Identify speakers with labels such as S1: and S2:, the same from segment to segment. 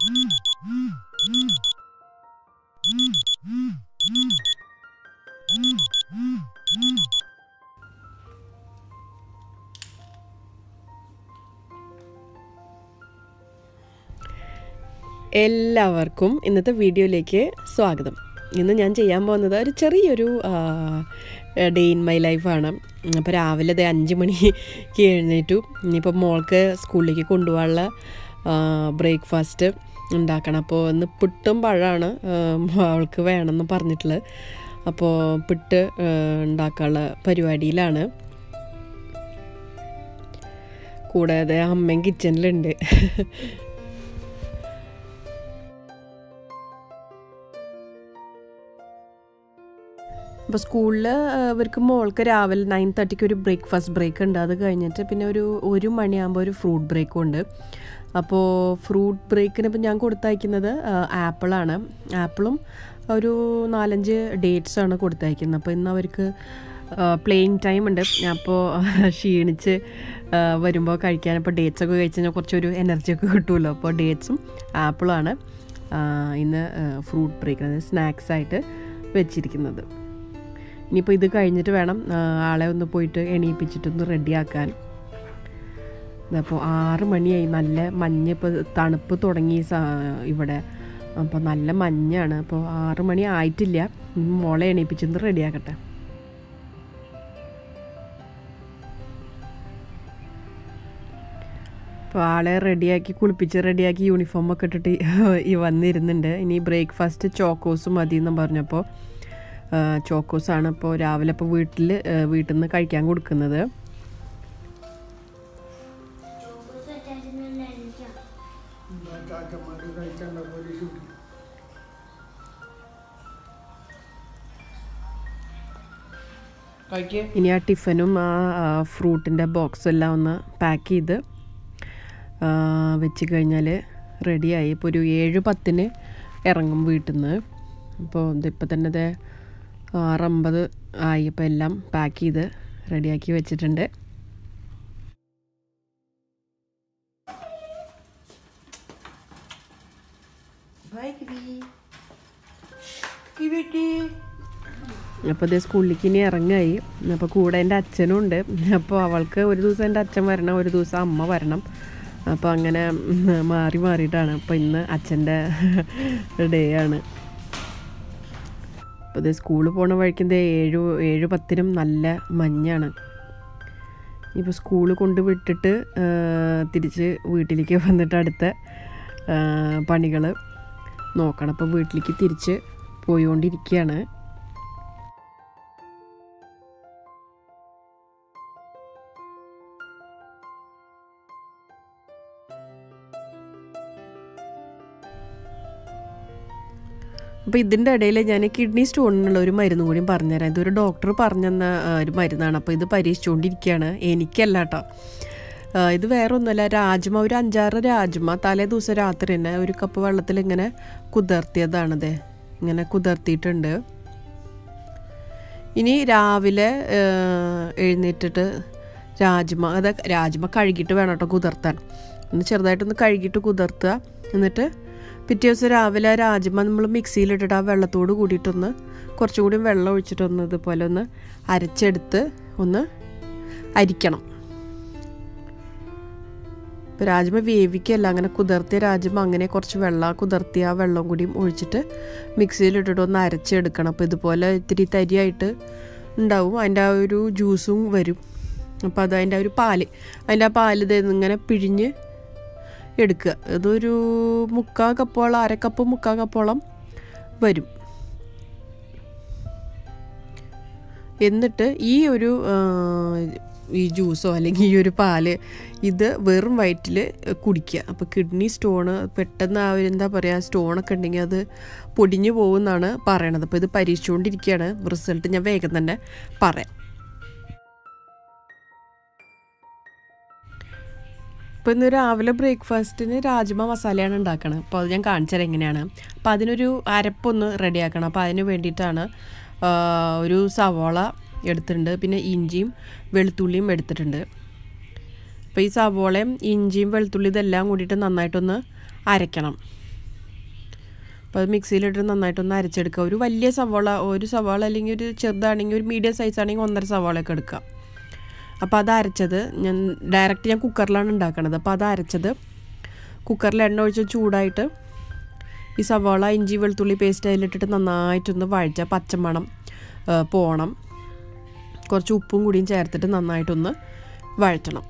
S1: എല്ലാവർക്കും ഇന്നത്തെ വീഡിയോയിലേക്ക് സ്വാഗതം ഇന്ന് ഞാൻ ചെയ്യാൻ പോകുന്നത് ഒരു ചെറിയൊരു ഡേ ഇൻ മൈ ലൈഫാണ് അപ്പോൾ രാവിലെ ദേ അഞ്ച് മണിക്ക് എഴുന്നേറ്റു ഇനിയിപ്പോൾ മോൾക്ക് സ്കൂളിലേക്ക് കൊണ്ടുപോകാനുള്ള ബ്രേക്ക്ഫാസ്റ്റ് ഉണ്ടാക്കണം അപ്പോൾ ഇന്ന് പുട്ടും പഴമാണ് അവൾക്ക് വേണമെന്ന് പറഞ്ഞിട്ടുള്ളത് അപ്പോൾ പുട്ട് ഉണ്ടാക്കാനുള്ള പരിപാടിയിലാണ് കൂടാതെ അമ്മയും കിച്ചണിലുണ്ട് അപ്പോൾ സ്കൂളിൽ ഇവർക്ക് മോൾക്ക് രാവിലെ നയൻ തേർട്ടിക്ക് ഒരു ബ്രേക്ക്ഫാസ്റ്റ് ബ്രേക്ക് ഉണ്ട് അത് കഴിഞ്ഞിട്ട് പിന്നെ ഒരു ഒരു മണിയാകുമ്പോൾ ഒരു ഫ്രൂട്ട് ബ്രേക്കും ഉണ്ട് അപ്പോൾ ഫ്രൂട്ട് ബ്രേക്കിന് ഇപ്പം ഞാൻ കൊടുത്തയക്കുന്നത് ആപ്പിളാണ് ആപ്പിളും ഒരു നാലഞ്ച് ഡേറ്റ്സ് ആണ് കൊടുത്തയക്കുന്നത് അപ്പോൾ ഇന്ന് അവർക്ക് പ്ലെയിൻ ടൈം ഉണ്ട് അപ്പോൾ ക്ഷീണിച്ച് വരുമ്പോൾ കഴിക്കാൻ ഇപ്പോൾ ഡേറ്റ്സ് ഒക്കെ കഴിച്ച് കഴിഞ്ഞാൽ കുറച്ചൊരു എനർജി ഒക്കെ കിട്ടുമല്ലോ അപ്പോൾ ഡേറ്റ്സും ആപ്പിളാണ് ഇന്ന് ഫ്രൂട്ട് ബ്രേക്ക് അതായത് സ്നാക്സ് ആയിട്ട് വെച്ചിരിക്കുന്നത് ഇനിയിപ്പോൾ ഇത് കഴിഞ്ഞിട്ട് വേണം ആളെ ഒന്ന് പോയിട്ട് എണീപ്പിച്ചിട്ടൊന്ന് റെഡിയാക്കാൻ അപ്പോൾ ആറ് മണിയായി നല്ല മഞ്ഞ് ഇപ്പോൾ തണുപ്പ് തുടങ്ങി ഇവിടെ അപ്പോൾ നല്ല മഞ്ഞാണ് അപ്പോൾ ആറ് മണി ആയിട്ടില്ല മോളെ എണീപ്പിച്ചൊന്ന് റെഡിയാക്കട്ടെ അപ്പോൾ ആളെ റെഡിയാക്കി കുളിപ്പിച്ച് റെഡിയാക്കി യൂണിഫോമൊക്കെ ഇട്ടിട്ട് ഈ വന്നിരുന്നുണ്ട് ഇനി ബ്രേക്ക്ഫാസ്റ്റ് ചോക്കോസും മതി എന്ന് പറഞ്ഞപ്പോൾ ചോക്കോസാണ് ഇപ്പോൾ രാവിലെ ഇപ്പോൾ വീട്ടിൽ വീട്ടിൽ നിന്ന് കഴിക്കാൻ കൊടുക്കുന്നത് ഇനി ആ ടിഫനും ആ ഫ്രൂട്ടിൻ്റെ ബോക്സും എല്ലാം ഒന്ന് പാക്ക് ചെയ്ത് വെച്ച് കഴിഞ്ഞാൽ റെഡിയായി ഇപ്പോൾ ഒരു ഏഴ് പത്തിന് ഇറങ്ങും വീട്ടിൽ നിന്ന് അപ്പോൾ ഇതിപ്പോൾ തന്നെ ഇത് ആറമ്പത് ആയി അപ്പോൾ എല്ലാം പാക്ക് ചെയ്ത് റെഡിയാക്കി വെച്ചിട്ടുണ്ട് അപ്പോൾ ഇത് സ്കൂളിലേക്ക് ഇനി ഇറങ്ങായി അപ്പോൾ കൂടെ എൻ്റെ അച്ഛനും ഉണ്ട് അപ്പോൾ അവൾക്ക് ഒരു ദിവസം എൻ്റെ അച്ഛൻ വരണം ഒരു ദിവസം അമ്മ വരണം അപ്പോൾ അങ്ങനെ മാറി മാറിയിട്ടാണ് അപ്പോൾ ഇന്ന് അച്ഛൻ്റെ ഡേ ആണ് അപ്പോൾ ഇത് സ്കൂളിൽ പോണ വഴിക്കുന്നത് ഏഴ് ഏഴ് പത്തിനും നല്ല മഞ്ഞാണ് ഇപ്പോൾ സ്കൂൾ കൊണ്ട് വിട്ടിട്ട് തിരിച്ച് വീട്ടിലേക്ക് വന്നിട്ട് അടുത്ത പണികൾ നോക്കണം അപ്പോൾ വീട്ടിലേക്ക് തിരിച്ച് പോയിക്കൊണ്ടിരിക്കുകയാണ് അപ്പോൾ ഇതിൻ്റെ ഇടയിൽ ഞാൻ കിഡ്നി സ്റ്റോണിനുള്ള ഒരു മരുന്ന് കൂടി പറഞ്ഞുതരാം ഇതൊരു ഡോക്ടർ പറഞ്ഞെന്ന ഒരു മരുന്നാണ് അപ്പോൾ ഇത് പരീക്ഷിച്ചുകൊണ്ടിരിക്കുകയാണ് എനിക്കല്ല കേട്ടോ ഇത് വേറെ ഒന്നുമല്ല രാജ്മ ഒരു അഞ്ചാറ് രാജ്മ തലേ ദിവസം രാത്രി തന്നെ ഒരു കപ്പ് വെള്ളത്തിൽ ഇങ്ങനെ കുതിർത്തിയതാണിത് ഇങ്ങനെ കുതിർത്തിയിട്ടുണ്ട് ഇനി രാവിലെ എഴുന്നേറ്റിട്ട് രാജ്മ അത് രാജ്മ കഴുകിയിട്ട് വേണം കേട്ടോ കുതിർത്താൻ ഒന്ന് ചെറുതായിട്ടൊന്ന് കഴുകിയിട്ട് കുതിർത്തുക എന്നിട്ട് പിറ്റേ ദിവസം രാവിലെ രാജ്മ നമ്മൾ മിക്സിയിലിട്ടിട്ട് ആ വെള്ളത്തോട് കൂടിയിട്ടൊന്ന് കുറച്ചും കൂടി വെള്ളം ഒഴിച്ചിട്ടൊന്ന് ഇതുപോലെ ഒന്ന് അരച്ചെടുത്ത് ഒന്ന് അരിക്കണം ഇപ്പോൾ രാജ്മ വേവിക്കല്ല അങ്ങനെ കുതിർത്തിയ രാജ്മ അങ്ങനെ കുറച്ച് വെള്ളം കുതിർത്തിയ ആ വെള്ളം കൂടിയും ഒഴിച്ചിട്ട് മിക്സിയിലിട്ടിട്ട് ഒന്ന് അരച്ചെടുക്കണം അപ്പോൾ ഇതുപോലെ ഇത്തിരി തരിയായിട്ട് ഉണ്ടാവും അതിൻ്റെ ആ ഒരു ജ്യൂസും വരും അപ്പോൾ അത് അതിൻ്റെ ഒരു പാല് അതിൻ്റെ ആ പാല് ഇത് ഇങ്ങനെ പിഴിഞ്ഞ് എടുക്കുക ഇതൊരു മുക്കാൽ കപ്പോളം അര കപ്പ് മുക്കാൽ കപ്പോളം വരും എന്നിട്ട് ഈ ഒരു ഈ ജ്യൂസോ അല്ലെങ്കിൽ ഈ ഒരു പാല് ഇത് വെറും വയറ്റിൽ കുടിക്കുക അപ്പോൾ കിഡ്നി സ്റ്റോണ് പെട്ടെന്ന് ആ ഒരു എന്താ പറയുക സ്റ്റോണൊക്കെ ഉണ്ടെങ്കിൽ അത് പൊടിഞ്ഞു പോകുമെന്നാണ് പറയണത് അപ്പോൾ ഇത് പരീക്ഷിച്ചുകൊണ്ടിരിക്കുകയാണ് റിസൾട്ട് ഞാൻ വേഗം തന്നെ പറയാം ഇപ്പോൾ ഇന്ന് രാവിലെ ബ്രേക്ക്ഫാസ്റ്റിന് രാജ്മ മസാലയാണ് ഉണ്ടാക്കണം അപ്പോൾ അത് ഞാൻ കാണിച്ചുതരാം എങ്ങനെയാണ് അപ്പോൾ അതിനൊരു അരപ്പൊന്ന് റെഡിയാക്കണം അപ്പോൾ അതിന് വേണ്ടിയിട്ടാണ് ഒരു സവോള എടുത്തിട്ടുണ്ട് പിന്നെ ഇഞ്ചിയും വെളുത്തുള്ളിയും എടുത്തിട്ടുണ്ട് അപ്പോൾ ഈ സവോളയും ഇഞ്ചിയും വെളുത്തുള്ളി ഇതെല്ലാം കൂടിയിട്ട് നന്നായിട്ടൊന്ന് അരയ്ക്കണം അപ്പോൾ അത് മിക്സിയിലിട്ട് നന്നായിട്ടൊന്ന് അരച്ചെടുക്കുക ഒരു വലിയ സവാള ഒരു സവാള അല്ലെങ്കിൽ ഒരു ചെറുതാണെങ്കിൽ ഒരു മീഡിയം സൈസ് ആണെങ്കിൽ ഒന്നര സവാളയൊക്കെ എടുക്കുക അപ്പോൾ അത് അരച്ചത് ഞാൻ ഡയറക്റ്റ് ഞാൻ കുക്കറിലാണ് ഉണ്ടാക്കണത് അപ്പോൾ അത് അരച്ചത് കുക്കറിൽ എണ്ണ ഒഴിച്ച് ചൂടായിട്ട് ഈ സവാള ഇഞ്ചി വെളുത്തുള്ളി പേസ്റ്റ് അതിലിട്ടിട്ട് നന്നായിട്ടൊന്ന് വഴച്ച പച്ചമണം ആ, പോണം കുറച്ച് ഉപ്പും കൂടിയും ചേർത്തിട്ട് നന്നായിട്ടൊന്ന് വഴറ്റണം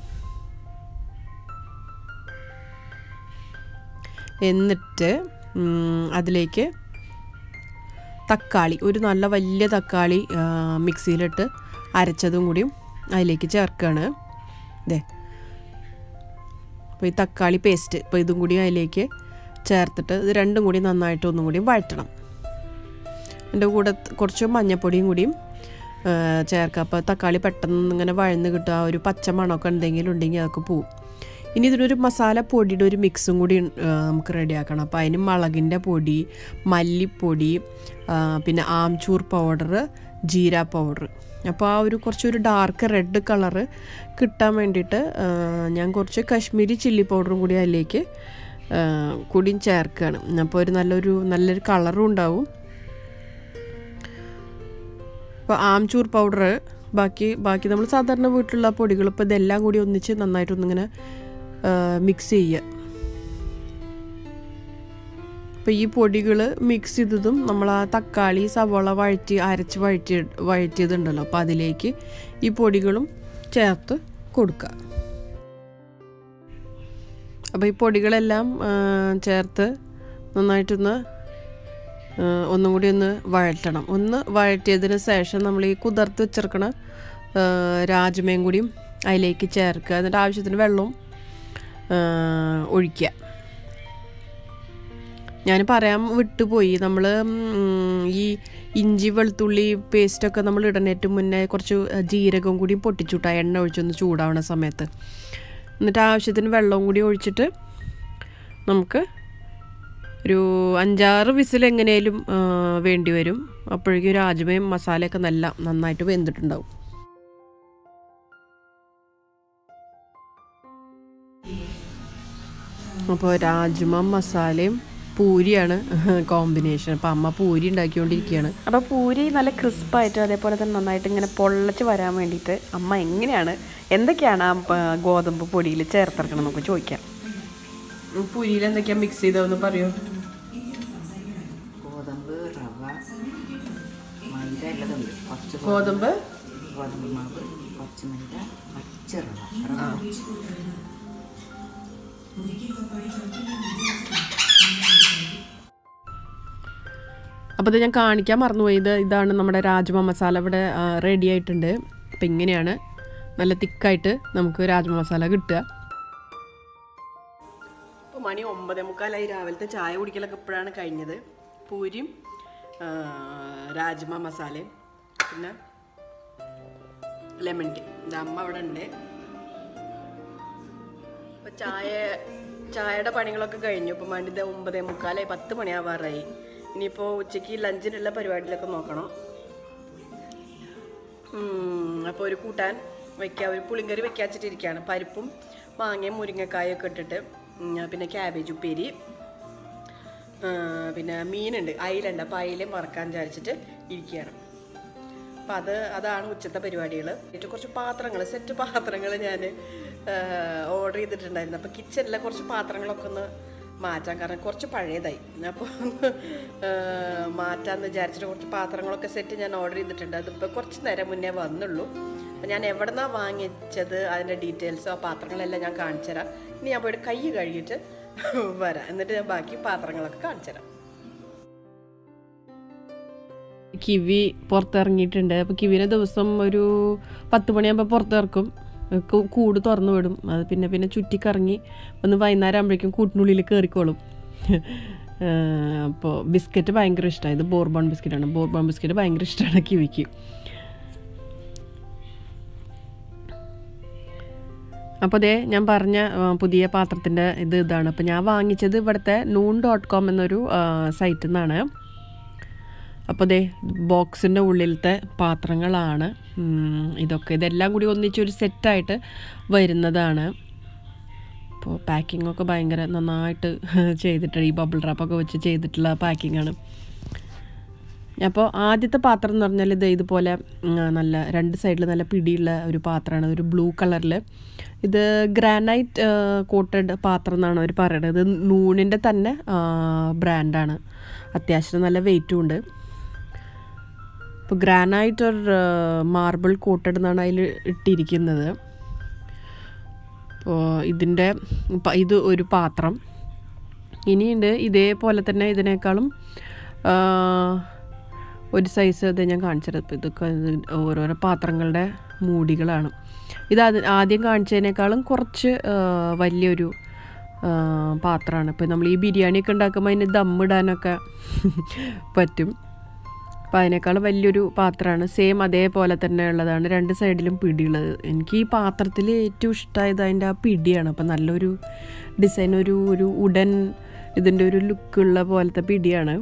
S1: എന്നിട്ട് ഉം, അതിലേക്ക് തക്കാളി ഒരു നല്ല വലിയ തക്കാളി ആ, മിക്സിയിലിട്ട് അരച്ചതും കൂടിയും അതിലേക്ക് ചേർക്കുകയാണ് ഇതേ അപ്പോൾ ഈ തക്കാളി പേസ്റ്റ് ഇപ്പോൾ ഇതും കൂടി അതിലേക്ക് ചേർത്തിട്ട് ഇത് രണ്ടും കൂടി നന്നായിട്ട് ഒന്നും കൂടി വഴറ്റണം എൻ്റെ കൂടെ ത- കുറച്ച് മഞ്ഞപ്പൊടിയും കൂടിയും ആ, ചേർക്കുക അപ്പോൾ തക്കാളി പെട്ടെന്ന് ഇങ്ങനെ വഴന്ന് കിട്ടുക ആ ഒരു പച്ച മണമൊക്കെ എന്തെങ്കിലും ഉണ്ടെങ്കിൽ അതൊക്കെ പോവും ഇനി ഇതിനൊരു മസാല പൊടിയുടെ ഒരു മിക്സും കൂടി ആ, നമുക്ക് റെഡിയാക്കണം അപ്പോൾ അതിന് മുളകിൻ്റെ പൊടി മല്ലിപ്പൊടി ആ, പിന്നെ ആംചൂർ പൗഡർ ജീര പൗഡർ അപ്പോൾ ആ ഒരു കുറച്ചൊരു ഡാർക്ക് റെഡ് കളറ് കിട്ടാൻ വേണ്ടിയിട്ട് ആ, ഞാൻ കുറച്ച് കശ്മീരി ചില്ലി പൗഡറും കൂടി അതിലേക്ക് ആ, കൂടിയും ചേർക്കുകയാണ് അപ്പോൾ ഒരു നല്ലൊരു നല്ലൊരു കളറും ഉണ്ടാവും അപ്പോൾ ആംചൂർ പൗഡർ ബാക്കി ബാക്കി നമ്മൾ സാധാരണ വീട്ടിലുള്ള പൊടികൾ ഇപ്പോൾ ഇതെല്ലാം കൂടി ഒന്നിച്ച് നന്നായിട്ടൊന്നിങ്ങനെ മിക്സ് ചെയ്യുക അപ്പോൾ ഈ പൊടികൾ മിക്സ് ചെയ്തതും നമ്മൾ ആ തക്കാളി സവോള വഴറ്റി അരച്ച് വഴറ്റി വഴറ്റിയതുണ്ടല്ലോ അപ്പോൾ അതിലേക്ക് ഈ പൊടികളും ചേർത്ത് കൊടുക്കുക അപ്പോൾ ഈ പൊടികളെല്ലാം ആ, ചേർത്ത് നന്നായിട്ടൊന്ന് ആ, ഒന്നും കൂടി ഒന്ന് വഴറ്റണം ഒന്ന് വഴറ്റിയതിന് ശേഷം നമ്മൾ ഈ കുതിർത്ത് വെച്ചിരിക്കണ ആ, രാജ്മയും കൂടിയും അതിലേക്ക് ചേർക്കുക എന്നിട്ട് ആവശ്യത്തിന് വെള്ളവും ആ, ഒഴിക്കുക ഞാൻ പറയാൻ വിട്ടുപോയി നമ്മൾ ഈ ഇഞ്ചി വെളുത്തുള്ളി പേസ്റ്റൊക്കെ നമ്മൾ ഇടണേറ്റ് മുന്നേ കുറച്ച് ജീരകം കൂടി പൊട്ടിച്ചുട്ടാ എണ്ണ ഒഴിച്ചൊന്ന് ചൂടാവണ സമയത്ത് എന്നിട്ട് ആവശ്യത്തിന് വെള്ളവും കൂടി ഒഴിച്ചിട്ട് നമുക്ക് ഒരു അഞ്ചാറ് വിസിൽ എങ്ങനെയും വേണ്ടി വരും അപ്പോഴേക്കും രാജ്മയും മസാലയൊക്കെ നല്ല നന്നായിട്ട് വെന്തിട്ടുണ്ടാവും അപ്പോൾ രാജ്മ മസാലയും പൂരിയാണ് കോമ്പിനേഷൻ അപ്പോൾ അമ്മ പൂരി ഉണ്ടാക്കിക്കൊണ്ടിരിക്കുകയാണ്
S2: അപ്പോൾ പൂരി നല്ല ക്രിസ്പായിട്ട് അതേപോലെ തന്നെ നന്നായിട്ട് ഇങ്ങനെ പൊള്ളച്ച് വരാൻ വേണ്ടിയിട്ട് അമ്മ എങ്ങനെയാണ് എന്തൊക്കെയാണ് ആ പ- ഗോതമ്പ് പൊടിയിൽ ചേർത്തിറക്കണം നമുക്ക് ചോദിക്കാം
S1: പൂരിയിൽ എന്തൊക്കെയാ മിക്സ് ചെയ്തതെന്ന് പറയൂ
S3: ഗോതമ്പ് റവ മൈദ ഉള്ളതുണ്ട് കുറച്ച് ഗോ-
S1: ഗോതമ്പ്
S3: ഗോതമ്പ് മാവ് കുറച്ച് മൈദ പച്ച റവ റവ കുറച്ച്.
S1: അപ്പോൾ ഇത് ഞാൻ കാണിക്കാൻ മറന്നുപോയി ഇത് ഇതാണ് നമ്മുടെ രാജ്മ മസാല ഇവിടെ റെഡി ആയിട്ടുണ്ട് അപ്പോൾ ഇങ്ങനെയാണ് നല്ല തിക്കായിട്ട് നമുക്ക് രാജ്മ മസാല കിട്ടുക ഇപ്പോൾ മണി ഒമ്പതേ മുക്കാലായി രാവിലത്തെ ചായ കുടിക്കലൊക്കെ ഇപ്പോഴാണ് കഴിഞ്ഞത് പൂരിയും ആ, രാജ്മ മസാലയും പിന്നെ ലെമൺ ടീ ഇത് അമ്മ അവിടെ ഉണ്ട് ഇപ്പൊ ചായ ചായയുടെ പണികളൊക്കെ കഴിഞ്ഞു ഇപ്പൊ മണിത് ഒമ്പതേ മുക്കാലായി പത്ത് മണിയാവാറായി ഇനിയിപ്പോൾ ഉച്ചയ്ക്ക് ലഞ്ചിനുള്ള പരിപാടിയിലൊക്കെ നോക്കണം അപ്പോൾ ഒരു കൂട്ടാൻ വെക്കുക ഒരു പുളിങ്കറി വെക്കാച്ചിട്ടിരിക്കുകയാണ് പരിപ്പും മാങ്ങയും മുരിങ്ങക്കായും ഒക്കെ ഇട്ടിട്ട് ഉം, പിന്നെ ക്യാബേജ് ഉപ്പേരി ആ, പിന്നെ മീനുണ്ട് അയിലുണ്ട് അപ്പോൾ അയിലയും മറക്കാൻ വിചാരിച്ചിട്ട് ഇരിക്കുകയാണ് അപ്പം അത് അതാണ് ഉച്ചത്തെ പരിപാടികൾ ഏറ്റവും കുറച്ച് പാത്രങ്ങൾ സെറ്റ് പാത്രങ്ങൾ ഞാൻ ഓർഡർ ചെയ്തിട്ടുണ്ടായിരുന്നു അപ്പോൾ കിച്ചണിലെ കുറച്ച് പാത്രങ്ങളൊക്കെ ഒന്ന് മാറ്റാൻ കാരണം കുറച്ച് പഴയതായി അപ്പോൾ ഒന്ന് മാറ്റാമെന്ന് വിചാരിച്ചിട്ട് കുറച്ച് പാത്രങ്ങളൊക്കെ സെറ്റ് ഞാൻ ഓർഡർ ചെയ്തിട്ടുണ്ട് അതിപ്പോൾ കുറച്ച് നേരം മുന്നേ വന്നുള്ളൂ അപ്പോൾ ഞാൻ എവിടെ നിന്നാണ് വാങ്ങിച്ചത് അതിൻ്റെ ഡീറ്റെയിൽസും ആ പാത്രങ്ങളെല്ലാം ഞാൻ കാണിച്ചു തരാം ഇനി ഞാൻ പോയിട്ട് കൈ കഴുകിയിട്ട് വരാം എന്നിട്ട് ഞാൻ ബാക്കി പാത്രങ്ങളൊക്കെ കാണിച്ചു തരാം കിവി പുറത്തിറങ്ങിയിട്ടുണ്ട് അപ്പോൾ കിവിനെ ദിവസം ഒരു പത്ത് മണിയാകുമ്പോൾ പുറത്തിറക്കും കൂ- കൂട് തുറന്നു വിടും അത് പിന്നെ പിന്നെ ചുറ്റിക്കറങ്ങി ഒന്ന് വൈകുന്നേരം ആകുമ്പോഴേക്കും കൂട്ടിനുള്ളിൽ കയറിക്കോളും അപ്പോൾ ബിസ്ക്കറ്റ് ഭയങ്കര ഇഷ്ടമാണ് ഇത് ബോർബോൺ ബിസ്ക്കറ്റാണ് ബോർബോൺ ബിസ്ക്കറ്റ് ഭയങ്കര ഇഷ്ടമാണ് കിവിക്ക് അപ്പോൾ അതേ ഞാൻ പറഞ്ഞ ആ, പുതിയ പാത്രത്തിൻ്റെ ഇത് ഇതാണ് അപ്പോൾ ഞാൻ വാങ്ങിച്ചത് ഇവിടുത്തെ നൂൺ ഡോട്ട് കോം എന്നൊരു സൈറ്റിൽ നിന്നാണ് അപ്പോൾ ദേ ബോക്സിൻ്റെ ഉള്ളിലത്തെ പാത്രങ്ങളാണ് ഉം, ഇതൊക്കെ ഇതെല്ലാം കൂടി ഒന്നിച്ചൊരു സെറ്റായിട്ട് വരുന്നതാണ് അപ്പോൾ പാക്കിംഗ് ഒക്കെ ഭയങ്കര നന്നായിട്ട് ചെയ്തിട്ടുണ്ട് ഈ ബബിൾ റാപ്പൊക്കെ വെച്ച് ചെയ്തിട്ടുള്ള പാക്കിംഗ് ആണ് അപ്പോൾ ആദ്യത്തെ പാത്രം എന്ന് പറഞ്ഞാൽ ഇത് ഇതുപോലെ ഉം, നല്ല രണ്ട് സൈഡിൽ നല്ല പിടിയുള്ള ഒരു പാത്രമാണ് ഒരു ബ്ലൂ കളറിൽ ഇത് ഗ്രാനൈറ്റ് കോട്ടഡ് പാത്രം എന്നാണ് അവർ പറയുന്നത് ഇത് നൂണിൻ്റെ തന്നെ ബ്രാൻഡാണ് അത്യാവശ്യം നല്ല വെയിറ്റും ഉണ്ട് ഇപ്പോൾ ഗ്രാനൈറ്റ് ഒരു മാർബിൾ കോട്ടഡ് എന്നാണ് അതിൽ ഇട്ടിരിക്കുന്നത് അപ്പോൾ ഇതിൻ്റെ പ- ഇത് ഒരു പാത്രം ഇനിയുണ്ട് ഇതേപോലെ തന്നെ ഇതിനേക്കാളും ആ, ഒരു സൈസ് ഇത് ഞാൻ കാണിച്ചത് ഇപ്പോൾ ഇതൊക്കെ ഇത് ഓരോരോ പാത്രങ്ങളുടെ മൂടികളാണ് ഇത് അത് ആദ്യം കാണിച്ചതിനേക്കാളും കുറച്ച് ആ, വലിയൊരു പാത്രമാണ് ഇപ്പോൾ നമ്മൾ ഈ ബിരിയാണിയൊക്കെ ഉണ്ടാക്കുമ്പോൾ അതിന് ദമ്മിടാനൊക്കെ പറ്റും അപ്പോൾ അതിനേക്കാളും വലിയൊരു പാത്രമാണ് സെയിം അതേപോലെ തന്നെ ഉള്ളതാണ് രണ്ട് സൈഡിലും പിടിയുള്ളത് എനിക്ക് ഈ പാത്രത്തിൽ ഏറ്റവും ഇഷ്ടമായത് അതിൻ്റെ ആ പിടിയാണ് അപ്പോൾ നല്ലൊരു ഡിസൈൻ ഒരു ഒരു ഉടൻ ഇതിൻ്റെ ഒരു ലുക്കുള്ള പോലത്തെ പിടിയാണ്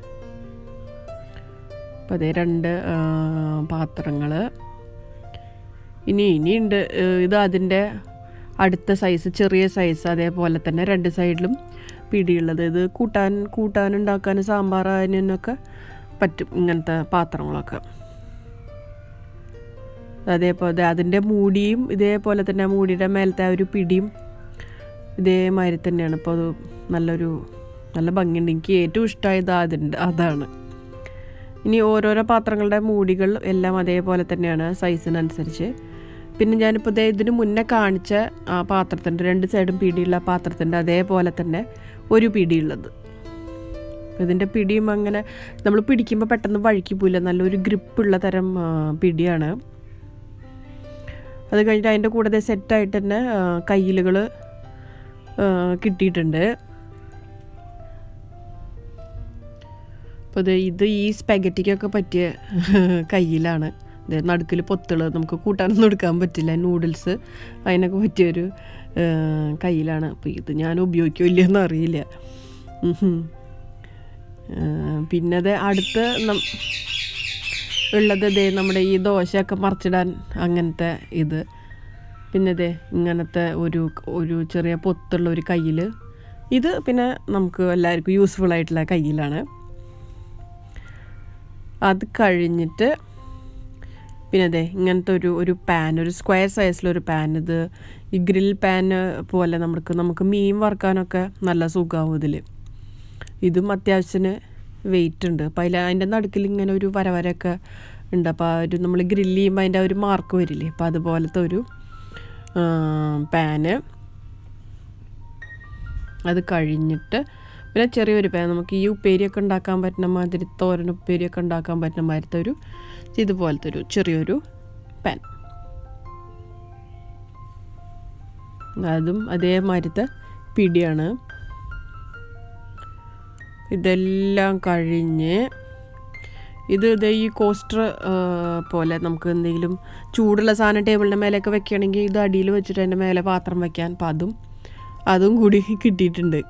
S1: അപ്പോൾ അതേ രണ്ട് പാത്രങ്ങൾ ഇനി ഇനിയുണ്ട് ഏഹ് ഇത് അതിൻ്റെ അടുത്ത സൈസ് ചെറിയ സൈസ് അതേപോലെ തന്നെ രണ്ട് സൈഡിലും പിടിയുള്ളത് ഇത് കൂട്ടാൻ കൂട്ടാൻ ഉണ്ടാക്കാൻ സാമ്പാർ അതിനൊക്കെ പറ്റും ഇങ്ങനത്തെ പാത്രങ്ങളൊക്കെ അതേപോലെ അതിൻ്റെ മൂടിയും ഇതേപോലെ തന്നെ ആ മൂടിയുടെ മേലത്തെ ആ ഒരു പിടിയും ഇതേമാതിരി തന്നെയാണ് അപ്പോൾ അത് നല്ലൊരു നല്ല ഭംഗിയുണ്ട് എനിക്ക് ഏറ്റവും ഇഷ്ടമായത് അതിൻ്റെ അതാണ് ഇനി ഓരോരോ പാത്രങ്ങളുടെ മൂടികൾ എല്ലാം അതേപോലെ തന്നെയാണ് സൈസിനനുസരിച്ച് പിന്നെ ഞാനിപ്പോൾ ദേ ഇതിന് മുന്നേ കാണിച്ച ആ പാത്രത്തിൻ്റെ രണ്ട് സൈഡും പിടിയുള്ള പാത്രത്തിൻ്റെ അതേപോലെ തന്നെ ഒരു പിടിയുള്ളത് ഇതിൻ്റെ പിടിയും അങ്ങനെ നമ്മൾ പിടിക്കുമ്പോൾ പെട്ടെന്ന് വഴുക്കി പോയില്ല നല്ലൊരു ഗ്രിപ്പുള്ള തരം ആ, പിടിയാണ് അത് കഴിഞ്ഞിട്ട് അതിൻ്റെ കൂടെ സെറ്റായിട്ട് തന്നെ കയ്യിലുകൾ കിട്ടിയിട്ടുണ്ട് അപ്പോൾ ഇത് ഇത് ഈ സ്പെഗറ്റിക്കൊക്കെ പറ്റിയ കയ്യിലാണ് ഇത് നടുക്കിൽ പൊത്തുകൾ നമുക്ക് കൂട്ടാനൊന്നും എടുക്കാൻ പറ്റില്ല നൂഡിൽസ് അതിനൊക്കെ പറ്റിയൊരു ആ, കയ്യിലാണ് അപ്പോൾ ഇത് ഞാൻ ഉപയോഗിക്കില്ലെന്ന് അറിയില്ല ഉഹും. ആ, പിന്നെ അത് അടുത്ത് നം ഉള്ളത് ദേ നമ്മുടെ ഈ ദോശയൊക്കെ മറിച്ചിടാൻ അങ്ങനത്തെ ഇത് പിന്നെ ദേ ഇങ്ങനത്തെ ഒരു ഒരു ചെറിയ പൊത്തുള്ള ഒരു കയ്യിൽ ഇത് പിന്നെ നമുക്ക് എല്ലാവർക്കും യൂസ്ഫുൾ ആയിട്ടുള്ള കയ്യിലാണ് അത് കഴിഞ്ഞിട്ട് പിന്നെ അതെ ഇങ്ങനത്തെ ഒരു ഒരു പാൻ ഒരു സ്ക്വയർ സൈസിലൊരു പാൻ ഇത് ഈ ഗ്രിൽ പാൻ പോലെ നമുക്ക് നമുക്ക് മീൻ വറുക്കാനൊക്കെ നല്ല സുഖമാവും ഇതിൽ ഇതും അത്യാവശ്യത്തിന് വെയിറ്റ് ഉണ്ട് അപ്പോൾ അതിൽ അതിൻ്റെ നടുക്കിൽ ഇങ്ങനെ ഒരു വര വരയൊക്കെ ഉണ്ട് അപ്പോൾ ആ ഒരു നമ്മൾ ഗ്രില്ല് ചെയ്യുമ്പോൾ അതിൻ്റെ ആ ഒരു മാർക്ക് വരില്ലേ അപ്പോൾ അതുപോലത്തെ ഒരു പാന് അത് കഴിഞ്ഞിട്ട് പിന്നെ ചെറിയൊരു പാൻ നമുക്ക് ഈ ഉപ്പേരിയൊക്കെ ഉണ്ടാക്കാൻ പറ്റുന്ന മാതിരി തോരൻ ഉപ്പേരിയൊക്കെ ഉണ്ടാക്കാൻ പറ്റുന്ന മാതിരത്തെ ഒരു ഇതുപോലത്തെ ഒരു ചെറിയൊരു പാൻ അതും അതേമാതിരത്തെ പിടിയാണ് ഇതെല്ലാം കഴിഞ്ഞ് ഇത് ഇത് ഈ കോസ്റ്റർ പോലെ നമുക്ക് എന്തെങ്കിലും ചൂടുള്ള സാധനം ടേബിളിൻ്റെ മേലെയൊക്കെ വെക്കുകയാണെങ്കിൽ ഇത് അടിയിൽ വെച്ചിട്ട് അതിൻ്റെ മേലെ പാത്രം വെക്കാൻ അപ്പം അതും അതും കൂടി കിട്ടിയിട്ടുണ്ട്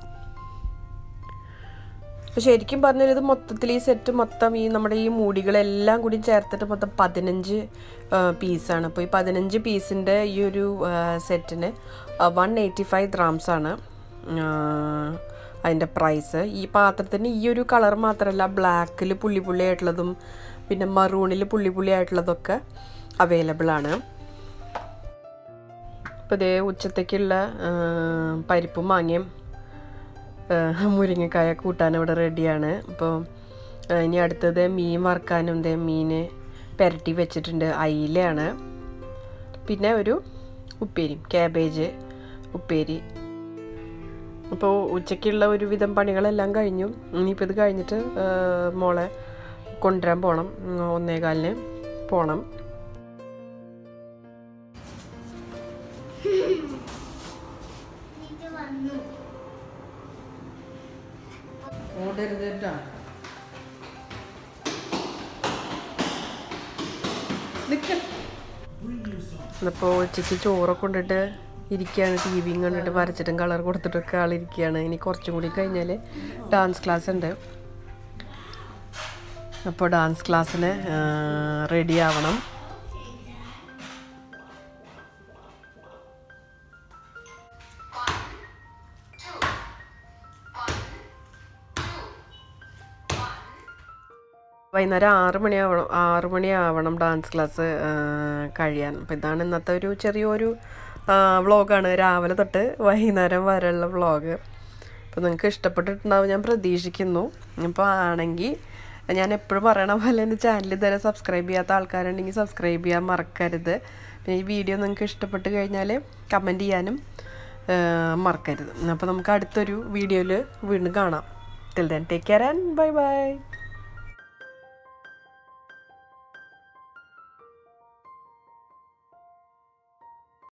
S2: അപ്പോൾ ശരിക്കും പറഞ്ഞാൽ ഇത് മൊത്തത്തിൽ ഈ സെറ്റ് മൊത്തം ഈ നമ്മുടെ ഈ മൂടികളെല്ലാം കൂടി ചേർത്തിട്ട് മൊത്തം പതിനഞ്ച് പീസാണ് അപ്പോൾ ഈ പതിനഞ്ച് പീസിൻ്റെ ഈ ഒരു സെറ്റിന് വൺ എയ്റ്റി ഫൈവ് ദ്രാംസ് ആണ് അതിൻ്റെ പ്രൈസ് ഈ പാത്രത്തിന് ഈ ഒരു കളർ മാത്രമല്ല ബ്ലാക്കിൽ പുള്ളി പുള്ളി ആയിട്ടുള്ളതും പിന്നെ മറൂണിൽ പുള്ളി പുള്ളി ആയിട്ടുള്ളതൊക്കെ അവൈലബിൾ ആണ് ഇപ്പോൾ ഇതേ ഉച്ചത്തേക്കുള്ള ആ, പരിപ്പും മാങ്ങയും ആ, മുരിങ്ങക്കായ കൂട്ടാൻ ഇവിടെ റെഡിയാണ് അപ്പോൾ ആ, ഇനി അടുത്തത് മീൻ വറുക്കാനും ദേ മീൻ പുരട്ടി വെച്ചിട്ടുണ്ട് അയിലയാണ് പിന്നെ ഒരു ഉപ്പേരിയും ക്യാബേജ് ഉപ്പേരി അപ്പോൾ ഉച്ചയ്ക്കുള്ള ഒരുവിധം പണികളെല്ലാം കഴിഞ്ഞു ഇനിയിപ്പോൾ ഇത് കഴിഞ്ഞിട്ട് ആ, മോളെ കൊണ്ടുവരാൻ പോകണം ഉം, ഒന്നേകാലിന് പോകണം
S1: ഓടരുത് കേട്ടോ
S2: ഇന്നിപ്പോൾ ഉച്ചയ്ക്ക് ചോറൊക്കെ കൊണ്ടിട്ട് ഇരിക്കുകയാണ് ടി വിയും കണ്ടിട്ട് വരച്ചിട്ടും കളർ കൊടുത്തിട്ടൊക്കെ ആളിരിക്കുകയാണ് ഇനി കുറച്ചും കൂടി കഴിഞ്ഞാൽ ഡാൻസ് ക്ലാസ് ഉണ്ട് അപ്പോൾ ഡാൻസ് ക്ലാസ്സിന് റെഡി ആവണം വൈകുന്നേരം ആറ് മണിയാവണം ആറ് മണിയാവണം ഡാൻസ് ക്ലാസ് കഴിയാൻ അപ്പം ഇതാണ് ഇന്നത്തെ ഒരു ചെറിയൊരു വ്ളോഗാണ് രാവിലെ തൊട്ട് വൈകുന്നേരം വരെയുള്ള വ്ളോഗ് അപ്പോൾ നിങ്ങൾക്ക് ഇഷ്ടപ്പെട്ടിട്ടുണ്ടാവും ഞാൻ പ്രതീക്ഷിക്കുന്നു അപ്പോൾ ആണെങ്കിൽ ഞാൻ എപ്പോഴും പറയണ പോലെ എൻ്റെ ചാനൽ ഇതുവരെ സബ്സ്ക്രൈബ് ചെയ്യാത്ത ആൾക്കാരുണ്ടെങ്കിൽ സബ്സ്ക്രൈബ് ചെയ്യാൻ മറക്കരുത് പിന്നെ ഈ വീഡിയോ നിങ്ങൾക്ക് ഇഷ്ടപ്പെട്ട് കഴിഞ്ഞാൽ കമൻറ്റ് ചെയ്യാനും ആ, മറക്കരുത് അപ്പോൾ നമുക്ക് അടുത്തൊരു വീഡിയോയിൽ വീണ്ടും കാണാം till then take care and bye by